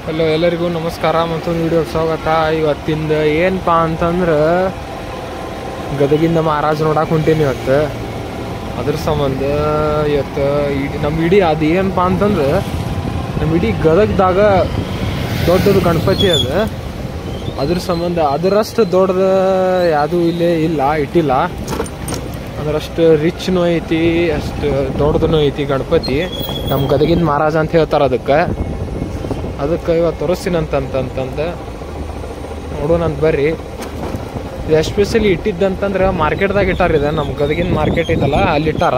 Hello ಎಲ್ಲರಿಗೂ ನಮಸ್ಕಾರ ಮತ್ತೊಂದು ವಿಡಿಯೋಗೆ ಸ್ವಾಗತ ಇವತ್ತಿಂದ ಏನಪ್ಪ ಅಂತಂದ್ರೆ ಗದಗಿಂದ ಮಹಾರಾಜ ನೋಡಕ್ಕೆ ಹೊಂಟೀನಿ ಇವತ್ತು ಅದ್ರ ಸಂಬಂಧ ಇವತ್ತು ಇಡೀ ನಮ್ಮ ಇಡೀ ಅದು ಏನಪ್ಪ ಅಂತಂದ್ರೆ ನಮ್ಮ ಇಡೀ ಗದಗದಾಗ ದೊಡ್ಡದು ಗಣಪತಿ ಅದು ಅದ್ರ ಸಂಬಂಧ ಅದರಷ್ಟು ದೊಡ್ಡದು ಯಾವುದೂ ಇಲ್ಲೇ ಇಲ್ಲ ಇಟ್ಟಿಲ್ಲ ಅದರಷ್ಟು ರಿಚ್ನೂ ಐತಿ ಅಷ್ಟು ದೊಡ್ಡದೂ ಐತಿ ಗಣಪತಿ ನಮ್ಮ ಗದಗಿನ ಮಹಾರಾಜ ಅಂತ ಹೇಳ್ತಾರೆ ಅದಕ್ಕೆ ಅದಕ್ಕೆ ಇವತ್ತು ತೋರಿಸ್ತೀನಂತಂತಂತಂದು ನೋಡೋಣ ಅಂತ ಬರ್ರಿ ಇದು ಎಸ್ಪೆಷಲಿ ಇಟ್ಟಿದ್ದಂತಂದ್ರೆ ಮಾರ್ಕೆಟ್ದಾಗ ಇಟ್ಟಾರ ಇದೆ ನಮ್ಮ ಗದಗಿನ ಮಾರ್ಕೆಟ್ ಐತಲ್ಲ ಅಲ್ಲಿ ಇಟ್ಟಾರ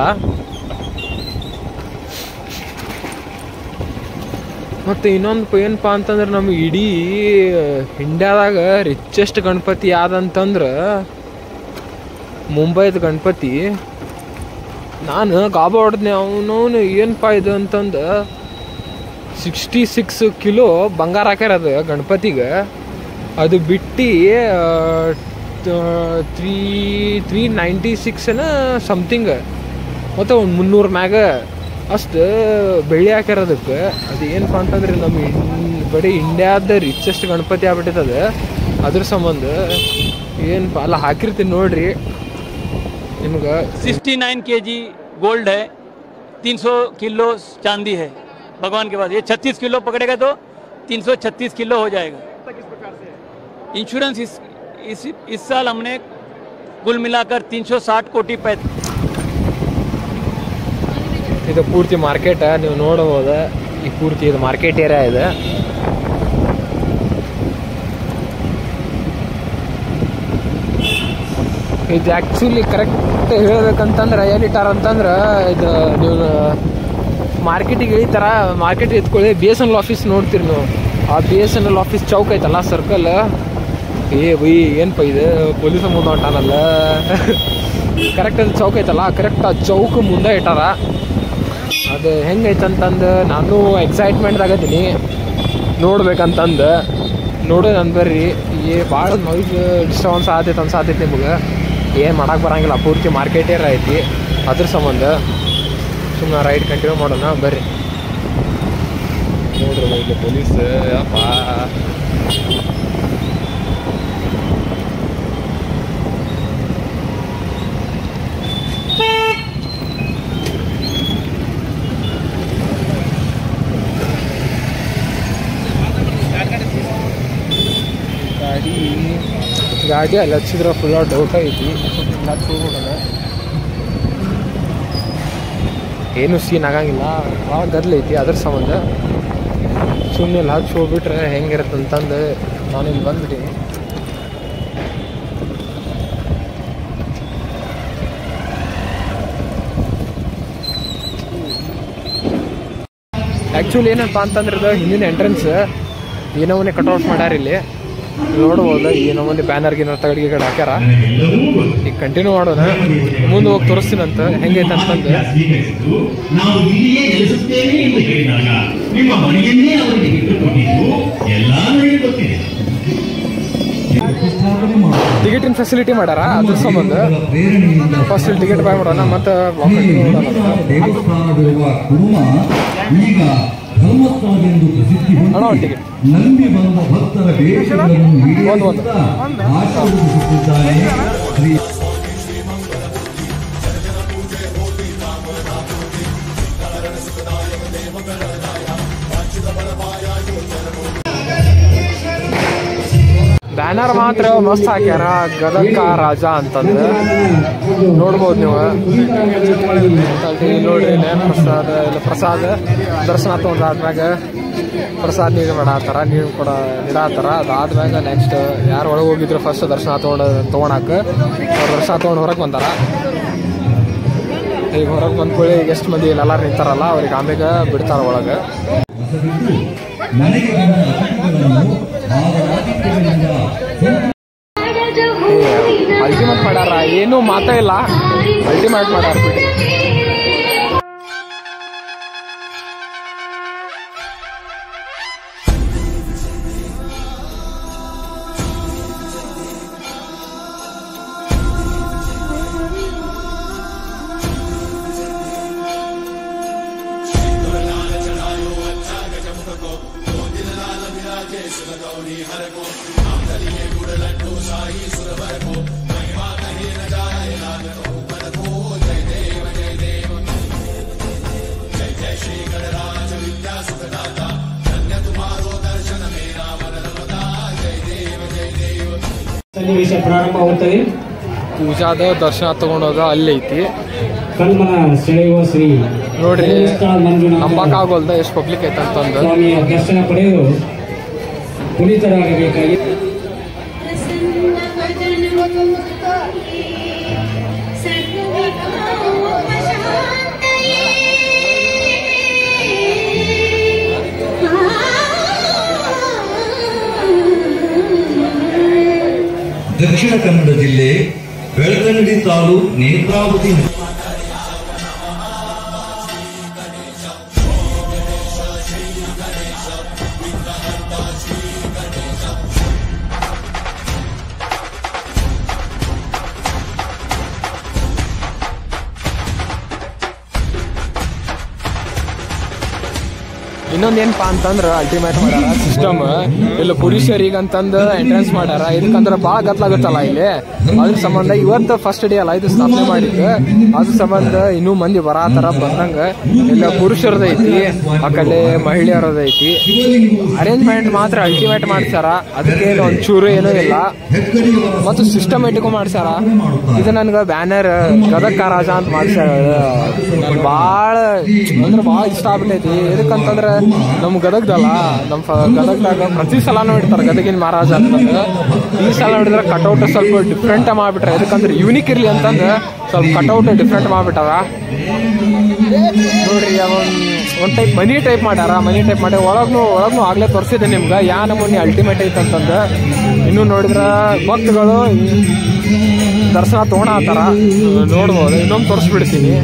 ಮತ್ತು ಇನ್ನೊಂದು ಏನಪ್ಪ ಅಂತಂದ್ರೆ ನಮ್ಗೆ ಇಡೀ ಇಂಡ್ಯಾದಾಗ ರಿಚೆಸ್ಟ್ ಗಣಪತಿ ಯಾವ್ದಂತಂದ್ರೆ ಮುಂಬೈದ ಗಣಪತಿ ನಾನು ಗಾಬ ಹೊಡೆದ್ನೆ ಅವನವನು ಏನಪ್ಪ ಇದು ಅಂತಂದು ಸಿಕ್ಸ್ಟಿ ಸಿಕ್ಸ್ ಕಿಲೋ ಬಂಗಾರ ಹಾಕ್ಯಾರ ಅದು ಗಣಪತಿಗೆ ಅದು ಬಿಟ್ಟು ತ್ರೀ ತ್ರೀ ನೈಂಟಿ ಸಿಕ್ಸ್ನ ಸಮಥಿಂಗ್ ಮತ್ತು ಒಂದು ಮುನ್ನೂರು ಮ್ಯಾಗ ಅಷ್ಟು ಬೆಳ್ಳಿ ಹಾಕ್ಯಾರ ಅದಕ್ಕೆ ಅದು ಏನಪ್ಪ ಅಂತಂದ್ರೆ ನಮ್ಮ ಇನ್ ಬರೀ ಇಂಡ್ಯಾದ ರಿಚೆಸ್ಟ್ ಗಣಪತಿ ಆಗ್ಬಿಟ್ಟಿರ್ತದೆ ಅದ್ರ ಸಂಬಂಧ ಏನಪ್ಪ ಅಲ್ಲ ಹಾಕಿರ್ತೀನಿ ನೋಡ್ರಿ ನಿಮ್ಗೆ 69 केजी गोल्ड है 300 किलो चांदी है भगवान के पास ये 36 किलो पकड़ेगा तो 336 किलो हो जाएगा इंश्योरेंस इस इस इस साल हमने कुल मिलाकर 360 कोटि पै ಇದು ಪೂರ್ತಿ ಮಾರ್ಕೆಟ್ ನೀವು ನೋಡಬಹುದು ಈ ಪೂರ್ತಿ ಇದು ಮಾರ್ಕೆಟ್ ಏರಿಯಾ ಇದೆ ಇದು ಆ್ಯಕ್ಚುಲಿ ಕರೆಕ್ಟ್ ಹೇಳ್ಬೇಕಂತಂದ್ರೆ ಎಲ್ಲಿ ಇಟ್ಟಾರ ಅಂತಂದ್ರೆ ಇದು ನೀವು ಮಾರ್ಕೆಟಿಗೆ ಇಳಿತಾರ ಮಾರ್ಕೆಟ್ ಎತ್ಕೊಳ್ಳಿ B S N L office ನೋಡ್ತೀರಿ ನೀವು ಆ B S N L office ಚೌಕ್ ಐತಲ್ಲ ಸರ್ಕಲ್ ಏ ಬೈ ಏನಪ್ಪ ಇದು ಪೊಲೀಸ್ ಮುಂದೆ ಹೊಂಟಾನಲ್ಲ ಕರೆಕ್ಟ್ ಅದು ಚೌಕ್ ಐತಲ್ಲ ಕರೆಕ್ಟ್ ಆ ಚೌಕ್ ಮುಂದೆ ಇಟ್ಟಾರ ಅದು ಹೆಂಗೈತೆ ಅಂತಂದು ನಾನು ಎಕ್ಸೈಟ್ಮೆಂಟ್ದಾಗ ಅದೀನಿ ನೋಡ್ಬೇಕಂತಂದು ನೋಡೋದು ಬರ್ರಿ ಏ ಭಾಳ ನಾಯ್ಸ್ ಡಿಸ್ಟರ್ಬೆನ್ಸ್ ಆತೈತೆ ಅನ್ಸಾತೈತೆ ನಿಮಗೆ ಏನು ಮಾಡಕ್ಕೆ ಬರಂಗಿಲ್ಲ ಪೂರ್ತಿ ಮಾರ್ಕೆಟ್ ಏರ ಐತಿ ಅದ್ರ ಸಂಬಂಧ ಸುಮ್ಮನೆ ರೈಡ್ ಕಂಟಿನ್ಯೂ ಮಾಡೋಣ ಬರ್ರಿ ನೋಡ್ರಿ ಇಲ್ಲಿ ಪೊಲೀಸ್ ಅಪ್ಪ ಗಾಡಿ ಗಾಡಿ ಅಲ್ಲಿ ಹಚ್ಚಿದ್ರೆ ಫುಲ್ ಡೌಟ್ ಐತಿ ಸ್ವಲ್ಪ ಹಚ್ಚಿ ಹೋಗ್ಬಿಡೋಣ ಏನು ಸೀನ್ ಆಗಂಗಿಲ್ಲ ಭಾಳ ಗದ್ಲ ಐತಿ ಅದ್ರ ಸಂಬಂಧ ಸುಮ್ಮನೆ ಇಲ್ಲಿ ಹಚ್ಚಿ ಹೋಗ್ಬಿಟ್ರೆ ಹೆಂಗಿರುತ್ತೆ ಅಂತಂದು ನಾನು ಇಲ್ಲಿ ಬಂದ್ಬಿಟ್ಟೀನಿ ಆ್ಯಕ್ಚುಲಿ ಏನಪ್ಪ ಅಂತಂದ್ರೆ ಇದು ಹಿಂದಿನ ಎಂಟ್ರೆನ್ಸ್ ಏನೋ ಒಂದೇ ಕಟ್ಔಟ್ ಮಾಡ್ಯಾರ ಇಲ್ಲಿ ನೋಡ್ಬೋದು ಏನೋ ಒಂದು ಬ್ಯಾನರ್ ಗಿನರ್ ತಗಡಿಗೆ ಕಡೆ ಹಾಕ್ಯಾರ ಈಗ ಕಂಟಿನ್ಯೂ ಮಾಡೋಣ ಮುಂದೆ ಹೋಗಿ ತೋರಿಸ್ತೀನಂತ ಹೆಂಗೈತೆ ಅಂತಂದು ಸ್ವೀಕರಿಸಿದ್ದು ನಾವು ಇಲ್ಲಿಯೇ ನೆಲೆಸುತ್ತೇವೆ ಎಂದು ಹೇಳಿದಾಗ ನಿಮ್ಮ ಮನೆಯನ್ನೇ ಅವರಿಗೆ ಇಟ್ಟುಕೊಂಡಿದ್ದು ಎಲ್ಲಾ ನನಗೆ ಗೊತ್ತಿದೆ ಟಿಕೆಟಿನ ಫೆಸಿಲಿಟಿ ಮಾಡ್ಯಾರ ಅದ್ರ ಸಂಬಂಧ ಫಸ್ಟ್ ಟಿಕೆಟ್ ಬೈ ಮಾಡೋಣ ಮತ್ತು ದೇವಸ್ಥಾನವಿರುವ ಕುರುಮ ಈಗ ಧರ್ಮಸ್ಥಳವೆಂದು ಪ್ರಸಿದ್ಧಿ ಅಣ್ಣ, ಒಂದು ಹೊಂದಿ ಟಿಕೆಟ್. ನಂಬಿ ಬಂದ ಭಕ್ತರ ಬೇಡಿಕೆಗಳನ್ನು ಒಂದು, ಒಂದು. ಈಡೇರಿಸುತ್ತಾ ಆಶೀರ್ವದಿಸುತ್ತಿದ್ದಾನೆ ಶ್ರೀ ಬ್ಯಾನರ್ ಮಾತ್ರ ಮಸ್ತ್ ಹಾಕ್ಯಾರ ಗದಗ ರಾಜ ಅಂತಂದು ನೋಡ್ಬೋದು ನೀವು ಅಲ್ಲಿ ನೋಡ್ರಿ ನೇನ್ ಪ್ರಸಾದ ಇಲ್ಲ ಪ್ರಸಾದ ದರ್ಶನ ತೊಗೊಂಡಾದ್ಮ್ಯಾಗ ಪ್ರಸಾದ ನೀರು ಮಾಡಾತಾರ ನೀರು ಕೂಡ ನೀಡಾತಾರ ಅದಾದ್ಮ್ಯಾಗ ನೆಕ್ಸ್ಟ್ ಯಾರು ಒಳಗೆ ಹೋಗಿದ್ರು ಫಸ್ಟ್ ದರ್ಶನ ತೊಗೊಂಡು ತೊಗೊಳಕ ಅವ್ರು ದರ್ಶನ ತೊಗೊಂಡು ಹೊರಗೆ ಬಂದಾರ ಈಗ ಹೊರಗೆ ಬಂದ್ಕೊಳ್ಳಿ ಈಗ ಎಷ್ಟು ಮಂದಿ ಇಲ್ಲೆಲ್ಲ ನಿಂತಾರಲ್ಲ ಅವ್ರಿಗೆ ಆಮ್ಯಾಗ ಬಿಡ್ತಾರ ಒಳಗೆ ಹೊಸದಿದ್ದು ನನಗೆ ಬಂದ ಅತಿಥಿಗಳನ್ನು ಆದರಾತಿಥ್ಯಗಳಿಂದ ಅಲ್ಟಿಮೇಟ್ ಮಾಡ್ಯಾರ ಏನೂ ಮಾತಾ ಇಲ್ಲ ಅಲ್ಟಿಮೇಟ್ ಮಾಡ್ಯಾರ ಬಿಡಿ ಸನ್ನಿವೇಶ ಪ್ರಾರಂಭವಾಗುತ್ತದೆ ಪೂಜಾದ ದರ್ಶನ ತಗೊಂಡೋದ ಅಲ್ಲಿ ಐತಿ ಕಣ್ಮನ ಸೆಳೆಯುವ ಶ್ರೀ ನೋಡ್ರಿ ಧರ್ಮಸ್ಥಳ ಮಂಜುನಾಥ ನಂಬಕ್ಕಾಗೋಲ್ದ ಎಷ್ಟು ಪಬ್ಲಿಕ್ ಐತಂತಂದು ಸ್ವಾಮಿಯ ದರ್ಶನ ಪಡೆದು ಪುನೀತರಾಗಬೇಕಾಗಿ ದಕ್ಷಿಣ ಕನ್ನಡ ಜಿಲ್ಲೆ ಬೆಳಗಂಗಡಿ ತಾಲೂಕು ನೇತ್ರಾವತಿ ಇನ್ನೊಂದ್ ಏನಪ್ಪಾ ಅಂತಂದ್ರ ಅಲ್ಟಿಮೇಟ್ ಮಾಡ್ಯಾರ ಸಿಸ್ಟಮ್ ಇಲ್ಲಿ ಪುರುಷರಿಗೆ ಅಂತಂದು ಎಂಟ್ರೆನ್ಸ್ ಮಾಡ್ಯಾರ ಇದಕ್ಕಂದ್ರ ಭಾಳ ಗತ್ಲಾಗುತ್ತಲ್ಲ ಇಲ್ಲಿ ಅದ್ರ ಸಂಬಂಧ ಇವತ್ತು ಫಸ್ಟ್ ಡೇ ಅಲ್ಲ ಇದು ಸ್ಥಾಪನೆ ಮಾಡಿದ್ದು ಅದ್ರ ಸಂಬಂಧ ಇನ್ನೂ ಮಂದಿ ಬರಾತರ ಬಂದಂಗ ಇಲ್ಲ ಪುರುಷರದ್ದು ಐತಿ ಆ ಕಡೆ ಮಹಿಳೆಯರದ್ದು ಐತಿ ಅರೇಂಜ್ಮೆಂಟ್ ಮಾತ್ರ ಅಲ್ಟಿಮೇಟ್ ಮಾಡ್ಸ್ಯಾರ ಅದಕ್ಕೆ ಒಂದ್ ಚೂರು ಏನೂ ಇಲ್ಲ ಮತ್ತು ಸಿಸ್ಟಮೆಟಿಕ್ ಮಾಡ್ಸ್ಯಾರ ಇದು ನನ್ಗೆ ಬ್ಯಾನರ್ ಗದಗ ರಾಜ ಅಂತ ಮಾಡ್ಸ್ಯಾರ ನನ್ಗೆ ಭಾಳ ಅಂದ್ರೆ ಭಾಳ ಇಷ್ಟ ಆಗ್ಬಿಟ್ಟೈತಿ ಎದಕ್ಕಂತಂದ್ರೆ ನಮ್ ಗದಗ್ದಲ್ಲ ನಮ್ಮ ಗದಗ್ದಾಗ ಪ್ರತಿ ಸಲ ನೋಡ್ತಾರೆ ಗದಗಿನ ಮಹಾರಾಜ ಅಂತಂದ್ರೆ ಈ ಸಲ ನೋಡಿದ್ರೆ ಕಟೌಟ್ ಸ್ವಲ್ಪ ಡಿಫ್ರೆಂಟ್ ಮಾಡ್ಬಿಟ್ರೆ ಎದಕ್ಕಂದ್ರೆ ಯೂನಿಕ್ ಇರ್ಲಿ ಅಂತಂದ್ರೆ ಸ್ವಲ್ಪ ಕಟೌಟ್ ಡಿಫ್ರೆಂಟ್ ಮಾಡ್ಬಿಟ್ಟಾರ ನೋಡ್ರಿ ಒಂದ್ ಒಂದ್ ಟೈಪ್ ಮನಿ ಟೈಪ್ ಮಾಡ್ಯಾರ ಮನಿ ಟೈಪ್ ಮಾಡಿ ಒಳಗ್ನು ಒಳಗ್ನು ಆಗ್ಲೇ ತೋರಿಸಿದೆ ನಿಮ್ಗೆ ಯಾ ನಮೂನಿ ಅಲ್ಟಿಮೇಟ್ ಐತೆ ಅಂತಂದು ಇನ್ನು ನೋಡಿದ್ರ ಭಕ್ತಗಳು ದರ್ಶನ ತಗೊಳತ್ತಾರ ನೋಡ್ಬೋದು ಇನ್ನೊಮ್ಮೆ ತೋರಿಸ್ಬಿಡ್ತೀನಿ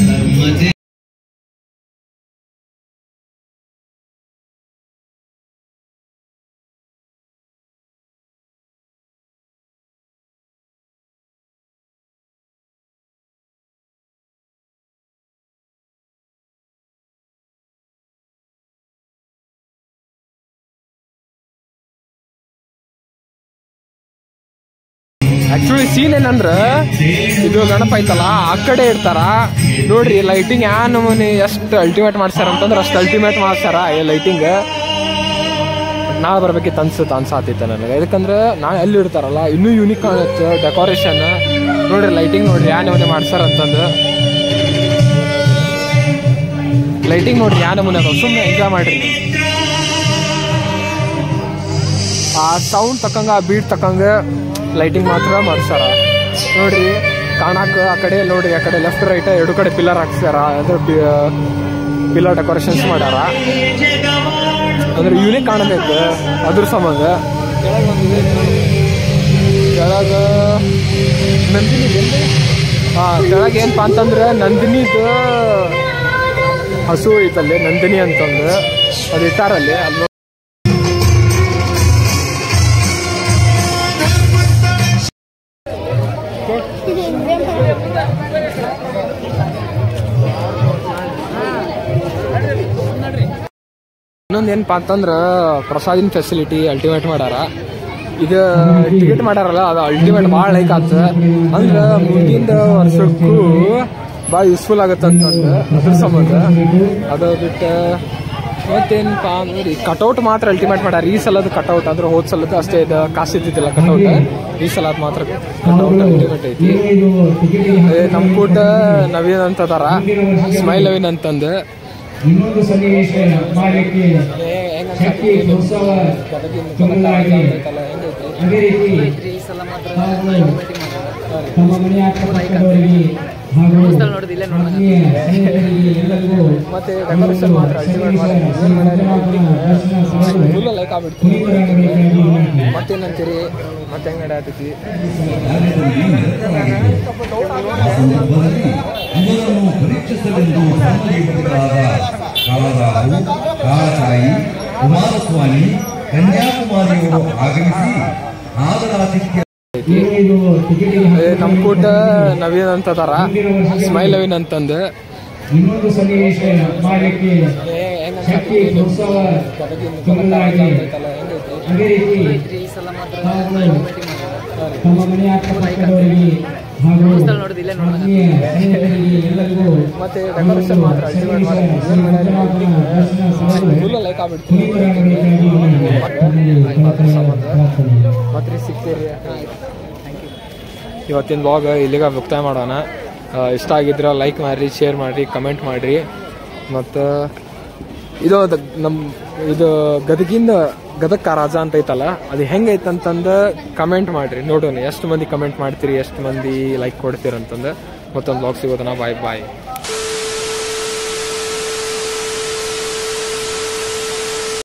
ಆಕ್ಚುಲಿ ಸೀನ್ ಏನಂದ್ರ ಇದು ಗಣಪ ಐತಲ್ಲ ಆ ಕಡೆ ಇರ್ತಾರ ನೋಡ್ರಿ ಲೈಟಿಂಗ್ ಯಾ ನಮೂನಿ ಎಷ್ಟು ಅಲ್ಟಿಮೇಟ್ ಮಾಡ್ಸ್ಯಾರ ಅಂತಂದ್ರೆ ಅಷ್ಟು ಅಲ್ಟಿಮೇಟ್ ಮಾಡ್ಸ್ಯಾರ ಈ ಲೈಟಿಂಗ್ ನಾಳೆ ಬರ್ಬೇಕಿತ್ತು ಅನ್ಸುತ್ತೆ ಅನ್ಸಾತಿತ್ತು ನನಗೆ ಯಾಕಂದ್ರೆ ನಾಳೆ ಅಲ್ಲಿ ಇರ್ತಾರಲ್ಲ ಇನ್ನೂ ಯೂನಿಕ್ ಕಾಣುತ್ತೆ ಡೆಕೋರೇಷನ್ ನೋಡ್ರಿ ಲೈಟಿಂಗ್ ನೋಡ್ರಿ ಯಾ ನಮೂನೆ ಮಾಡ್ಸ್ಯಾರ ಅಂತಂದು ಲೈಟಿಂಗ್ ನೋಡ್ರಿ ಯಾ ನಮೂನೆ ಅದಾವ ಸುಮ್ಮನೆ ಎಂಜಾಯ್ ಮಾಡ್ರಿ ನೀವು. ಆ ಸೌಂಡ್ ತಕ್ಕಂಗ ಆ ಬೀಟ್ ತಕ್ಕಂಗ ಲೈಟಿಂಗ್ ಮಾತ್ರ ಮಾಡ್ಸಾರ ನೋಡ್ರಿ ಕಾಣಾಕ ಆ ಕಡೆ ನೋಡ್ರಿ ಆ ಕಡೆ ಲೆಫ್ಟ್ ರೈಟ್ ಎರಡು ಕಡೆ ಪಿಲ್ಲರ್ ಹಾಕ್ಸ್ಯಾರ ಅಂದ್ರೆ ಪಿಲ್ಲರ್ ಡೆಕೋರೇಷನ್ಸ್ ಮಾಡ್ಯಾರ ಅಂದ್ರೆ ಯೂನಿಕ್ ಕಾಣಬೇಕು ಅದ್ರ ಸಂಬಂಧ ಕೆಳಗ ನಂದಿನಿ ಹಾ ಕೆಳಗೆ ಏನಪ್ಪಾ ಅಂತಂದ್ರೆ ನಂದಿನಿದು ಹಸು ಐತಲ್ಲಿ ನಂದಿನಿ ಅಂತಂದು ಅದು ಇಟ್ಟಾರಲ್ಲಿ ಅಲ್ಲಿ ಇನ್ನೊಂದು ಏನಪ್ಪಾ ಅಂತಂದ್ರೆ ಪ್ರಸಾದಿನ ಫೆಸಿಲಿಟಿ ಅಲ್ಟಿಮೇಟ್ ಮಾಡ್ಯಾರ ಇದು ಟಿಕೆಟ್ ಮಾಡ್ಯಾರಲ್ಲ ಅದು ಅಲ್ಟಿಮೇಟ್ ಭಾಳ ಲೈಕ್ ಆತ ಅಂದ್ರೆ ಮುಂದಿನ ವರ್ಷಕ್ಕೂ ಭಾಳ ಯೂಸ್ಫುಲ್ ಆಗತ್ತೆ ಅಂತಂದು ಅದ್ರ ಸಂಬಂಧ ಅದು ಬಿಟ್ಟು ಮತ್ತೇನಪ್ಪಾ ನೋಡಿ ಕಟೌಟ್ ಮಾತ್ರ ಅಲ್ಟಿಮೇಟ್ ಮಾಡ್ಯಾರ ಈ ಸಲದ ಕಟೌಟ್ ಅಂದ್ರೆ ಹೋದ್ ಸಲದ ಅಷ್ಟೇ ಇದು ಕಾಸು ಇದ್ದಿದ್ದಿಲ್ಲ ಕಟೌಟ್ ಈ ಸಲ ಮಾತ್ರ ಕಟೌಟ್ ಅಲ್ಟಿಮೇಟ್ ಐತಿ ಅದೇ ನಮ್ಮ ಕೂಟ ನವೀನ್ ಅಂತ ಅದಾರ ಸ್ಮೈಲ್ ನವೀನ್ ಅಂತಂದು ಇನ್ನೊಂದು ಸನ್ನಿವೇಶ ಮಾಡಲಿಕ್ಕೆ ಶಕ್ತಿ ಉತ್ಸವ ತುಂಬಲಾಗಿ ಅದೇ ರೀತಿ ಹಾಗೂ ತಮ್ಮ ಮನೆಯ ಅಕ್ಕಪಕ್ಕದವರಿಗೆ ಹಾಗೂ ಆತ್ಮೀಯ ಸ್ನೇಹಿತರಿಗೆ ಎಲ್ಲರಿಗೂ ಮತ್ತೆ ಡೆಕೋರೇಷನ್ ಮಾತ್ರ ಅಲ್ಟಿಮೇಟ್ ದರ್ಶನ ಪಡೆದು ಫುಲ್ ಲೈಕ್ ಆಗ್ಬಿಡ್ತು ಪುನೀತರಾಗಬೇಕಾಗಿ ವಿನಂತಿ. ಮತ್ತೇನಂತೀರಿ ಮತ್ತೆ ಹೆಂಗ್ ನಡೆಯತೈತಿ ಆ ಸಂದರ್ಭದಲ್ಲಿ ಇವರನ್ನು ಪರೀಕ್ಷಿಸಲೆಂದು ಸಂಬಂಧಿಸಿಗಳಾದ ಕಾಳರಾವು ಕಾಳಚಾಯಿ ಕುಮಾರಸ್ವಾಮಿ ಕನ್ಯಾಕುಮಾರಿಯವರು ಆಗಮಿಸಿ ಆದರಾತಿಥ್ಯ ಇದು ಟಿಕೆಟಿಗೆ ಅದೇ ನಮ್ಮ ಕೂಟ ನವೀನ್ ಅಂತ ಅದಾರ ಸ್ಮೈಲ್ ನವೀನ್ ಅಂತಂದು ಇನ್ನೊಂದು ಸನ್ನಿವೇಶ ಮಾಡಲಿಕ್ಕೆ ಶಕ್ತಿ ಪ್ರೋತ್ಸಾಹ ತುಂಬಲಾಗಿ ಅದೇ ರೀತಿ ತಾವು ತಮ್ಮ ಮನೆಯ ಅಕ್ಕಪಕ್ಕದವರಿಗೆ ಹಾಗೂ ಆತ್ಮೀಯ ಸ್ನೇಹಿತರಿಗೆ ಎಲ್ಲರಿಗೂ ಮತ್ತೆ ಡೆಕೋರೇಷನ್ ಮಾತ್ರ ultimate ಸನ್ನಿವೇಶ ಮಾಡಿ. ಶ್ರೀ ಮಂಜುನಾಥನ ದರ್ಶನ ಪಡೆದು ಫುಲ್ ಲೈಕ್ ಆಗ್ಬಿಡ್ತು ಪುನೀತರಾಗಬೇಕಾಗಿ ತಮ್ಮಲ್ಲಿ ಪ್ರಾರ್ಥನೆ ಮತ್ತೆ ಸಿಗ್ತೀರಿ ಇವತ್ತಿನ ಬ್ಲಾಗ್ ಇಲ್ಲಿಗೆ ಮುಕ್ತಾಯ ಮಾಡೋಣ ಆ, ಇಷ್ಟ ಆಗಿದ್ರೆ ಲೈಕ್ ಮಾಡಿರಿ ಶೇರ್ ಮಾಡಿರಿ ಕಮೆಂಟ್ ಮಾಡಿರಿ ಮತ್ತು ಇದು ದ- ನಮ್ಮ ಇದು ಗದಗಿಂದ ಗದಗ ಕಾರಾಜ ಅಂತ ಐತಲ್ಲ ಅದು ಹೆಂಗೈತೆ ಅಂತಂದು ಕಮೆಂಟ್ ಮಾಡಿರಿ ನೋಡೋಣ ಎಷ್ಟು ಮಂದಿ ಕಮೆಂಟ್ ಮಾಡ್ತೀರಿ ಎಷ್ಟು ಮಂದಿ ಲೈಕ್ ಕೊಡ್ತೀರಿ ಅಂತಂದು ಮತ್ತೊಂದು ಬ್ಲಾಗ್ ಸಿಗೋದನ ಬಾಯ್ ಬಾಯ್